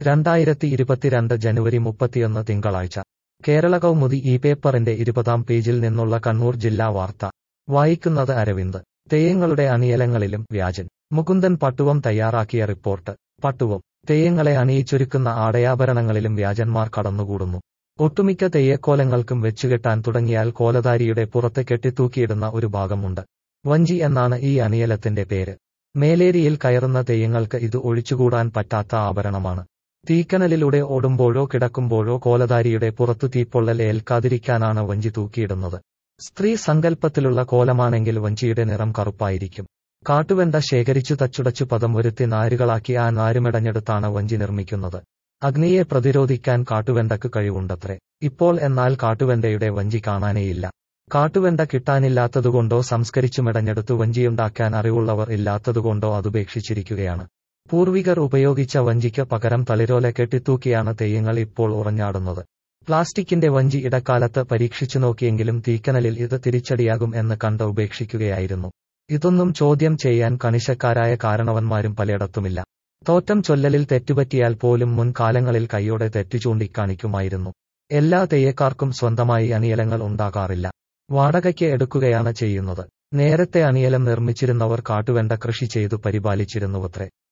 രണ്ടായിരത്തി ഇരുപത്തിരണ്ട് ജനുവരി മുപ്പത്തിയൊന്ന് തിങ്കളാഴ്ച കേരള കൗമുദി ഈ പേപ്പറിന്റെ ഇരുപതാം പേജിൽ നിന്നുള്ള കണ്ണൂർ ജില്ലാ വാർത്ത വായിക്കുന്നത് അരവിന്ദ് തെയ്യങ്ങളുടെ അണിയലങ്ങളിലും വ്യാജൻ മുകുന്ദൻ പട്ടുവം തയ്യാറാക്കിയ റിപ്പോർട്ട് പട്ടുവം തെയ്യങ്ങളെ അണിയിച്ചൊരുക്കുന്ന ആടയാഭരണങ്ങളിലും വ്യാജന്മാർ കടന്നുകൂടുന്നു ഒട്ടുമിക്ക തെയ്യക്കോലങ്ങൾക്കും വെച്ചുകെട്ടാൻ തുടങ്ങിയാൽ കോലധാരിയുടെ പുറത്ത് കെട്ടിത്തൂക്കിയിടുന്ന ഒരു ഭാഗമുണ്ട് വഞ്ചി എന്നാണ് ഈ അണിയലത്തിന്റെ പേര് മേലേരിയിൽ കയറുന്ന തെയ്യങ്ങൾക്ക് ഇത് ഒഴിച്ചുകൂടാൻ പറ്റാത്ത ആഭരണമാണ് തീക്കനലിലൂടെ ഓടുമ്പോഴോ കിടക്കുമ്പോഴോ കോലധാരിയുടെ പുറത്തു തീപ്പൊള്ളൽ ഏൽക്കാതിരിക്കാനാണ് വഞ്ചി തൂക്കിയിടുന്നത് സ്ത്രീ സങ്കല്പത്തിലുള്ള കോലമാണെങ്കിൽ വഞ്ചിയുടെ നിറം കറുപ്പായിരിക്കും കാട്ടുവെണ്ട ശേഖരിച്ചു തച്ചുടച്ചു പദം വരുത്തി നാരുകളാക്കി ആ നാരുമെടഞ്ഞെടുത്താണ് വഞ്ചി നിർമ്മിക്കുന്നത് അഗ്നിയെ പ്രതിരോധിക്കാൻ കാട്ടുവെണ്ടക്ക് കഴിവുണ്ടത്രേ ഇപ്പോൾ എന്നാൽ കാട്ടുവെണ്ടയുടെ വഞ്ചി കാണാനേയില്ല കാട്ടുവെണ്ട കിട്ടാനില്ലാത്തതുകൊണ്ടോ സംസ്കരിച്ചു മെടഞ്ഞെടുത്തു വഞ്ചിയുണ്ടാക്കാൻ അറിവുള്ളവർ ഇല്ലാത്തതുകൊണ്ടോ അതുപേക്ഷിച്ചിരിക്കുകയാണ് പൂർവികർ ഉപയോഗിച്ച വഞ്ചിക്ക് പകരം തളിരോല കെട്ടിത്തൂക്കിയാണ് തെയ്യങ്ങൾ ഇപ്പോൾ ഉറഞ്ഞാടുന്നത് പ്ലാസ്റ്റിക്കിന്റെ വഞ്ചി ഇടക്കാലത്ത് പരീക്ഷിച്ചു നോക്കിയെങ്കിലും തീക്കനലിൽ ഇത് തിരിച്ചടിയാകും എന്ന് കണ്ട് ഉപേക്ഷിക്കുകയായിരുന്നു ഇതൊന്നും ചോദ്യം ചെയ്യാൻ കണിശക്കാരായ കാരണവന്മാരും പലയിടത്തുമില്ല തോറ്റം ചൊല്ലലിൽ തെറ്റുപറ്റിയാൽ പോലും മുൻകാലങ്ങളിൽ കൈയോടെ തെറ്റു ചൂണ്ടിക്കാണിക്കുമായിരുന്നു എല്ലാ തെയ്യക്കാർക്കും സ്വന്തമായി അണിയലങ്ങൾ ഉണ്ടാകാറില്ല വാടകയ്ക്ക് എടുക്കുകയാണ് ചെയ്യുന്നത് നേരത്തെ അണിയലം നിർമ്മിച്ചിരുന്നവർ കാട്ടുവെണ്ട കൃഷി ചെയ്തു പരിപാലിച്ചിരുന്നുവത്രേ